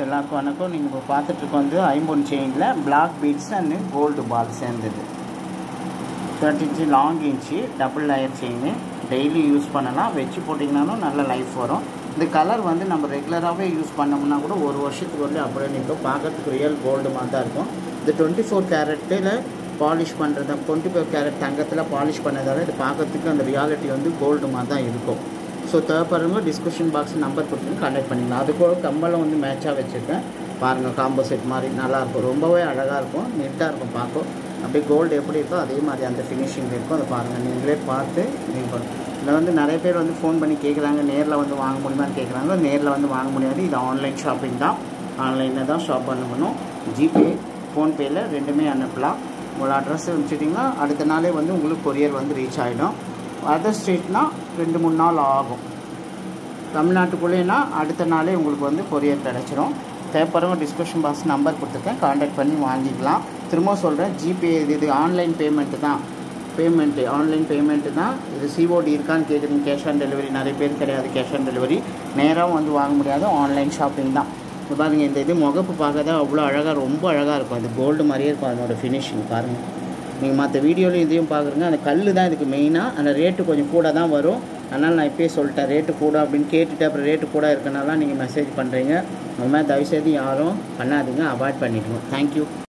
எல்லாருக்கும் வணக்கம் நீங்கள் இப்போ பார்த்துட்டு வந்து ஐம்பொன் செயினில் black beads and gold ball சேர்ந்தது thirty inch long inch double layer chain daily use பண்ணலாம் வச்சு போட்டிங்கனாலும் நல்ல லைஃப் வரும் இந்த கலர் வந்து நம்ம ரெகுலராகவே யூஸ் பண்ணோம்னா கூட ஒரு வருஷத்துக்கு வந்து அப்படியே நிற்கும் பார்க்கறதுக்கு ரியல் கோல்டு மாதிரி தான் இருக்கும் இந்த டுவெண்ட்டி ஃபோர் கேரட்டில் பாலிஷ் பண்ணுறது டுவெண்ட்டி ஃபோர் கேரட் தங்கத்தில் பாலிஷ் பண்ணதால இது பார்க்கறதுக்கு அந்த ரியாலிட்டி வந்து கோல்டு மாதிரி தான் இருக்கும் ஸோ தேவைப்படுறவங்க டிஸ்கிரிப்ஷன் பாக்ஸ் நம்பர் கொடுத்து கான்டாக்ட் பண்ணிக்கலாம் அது கூட கம்பளம் வந்து மேட்சாக வச்சுருக்கேன் பாருங்கள் காம்போ செட் மாதிரி நல்லாயிருக்கும் ரொம்பவே அழகாக இருக்கும் நீட்டாக இருக்கும் பார்க்கும் அப்படியே கோல்டு எப்படி இருக்கோ அதே மாதிரி அந்த ஃபினிஷிங் இருக்கும் அதை பாருங்கள் நீங்களே பார்த்து நீங்கள் இதில் வந்து நிறைய பேர் வந்து ஃபோன் பண்ணி கேட்குறாங்க நேரில் வந்து வாங்க முடியுமான்னு கேட்குறாங்க நேரில் வந்து வாங்க முடியாது இது ஆன்லைன் ஷாப்பிங் தான் ஆன்லைனில் தான் ஷாப் பண்ணணும் ஜிபே ஃபோன்பேயில் ரெண்டுமே அனுப்பலாம் உங்களோட அட்ரஸ் வச்சுட்டிங்கன்னா அடுத்த நாளே வந்து உங்களுக்கு கொரியர் வந்து ரீச் ஆகிடும் அதர் ஸ்டேட்னால் ரெண்டு மூணு நாள் ஆகும் தமிழ்நாட்டுக்குள்ளேனா அடுத்த நாளே உங்களுக்கு வந்து கொரியர் கிடச்சிரும் தேவைப்படுறவங்க டிஸ்கிரிப்ஷன் பாக்ஸ் நம்பர் கொடுத்துருக்கேன் காண்டாக்ட் பண்ணி வாங்கிக்கலாம் திரும்ப சொல்கிறேன் ஜிபே இது இது ஆன்லைன் பேமெண்ட்டு தான் பேமெண்ட்டு ஆன்லைன் பேமெண்ட்டு தான் இது சிஓடி இருக்கான்னு கேட்குறீங்க கேஷ் ஆன் டெலிவரி நிறைய பேர் கிடையாது கேஷ் ஆன் டெலிவரி நேராக வந்து வாங்க முடியாது ஆன்லைன் ஷாப்பிங் தான் இப்போ பாருங்கள் இந்த இது முகப்பு பார்க்க தான் அவ்வளோ அழகாக ரொம்ப அழகாக இருக்கும் அது கோல்டு மாதிரியே இருக்கும் அதனோட ஃபினிஷிங் பாருங்கள் நீங்கள் மற்ற வீடியோலையும் இதையும் பார்க்குறீங்க அந்த கல் தான் இதுக்கு மெயினாக அந்த ரேட்டு கொஞ்சம் கூட தான் வரும் அதனால் நான் இப்போயே சொல்லிட்டேன் ரேட்டு கூட அப்படின்னு கேட்டுட்டு அப்புறம் ரேட்டு கூட இருக்கனால நீங்கள் மெசேஜ் பண்ணுறீங்க அது மாதிரி தயவுசெய்து யாரும் பண்ணாதீங்க அவாய்ட் பண்ணிடுங்க தேங்க்யூ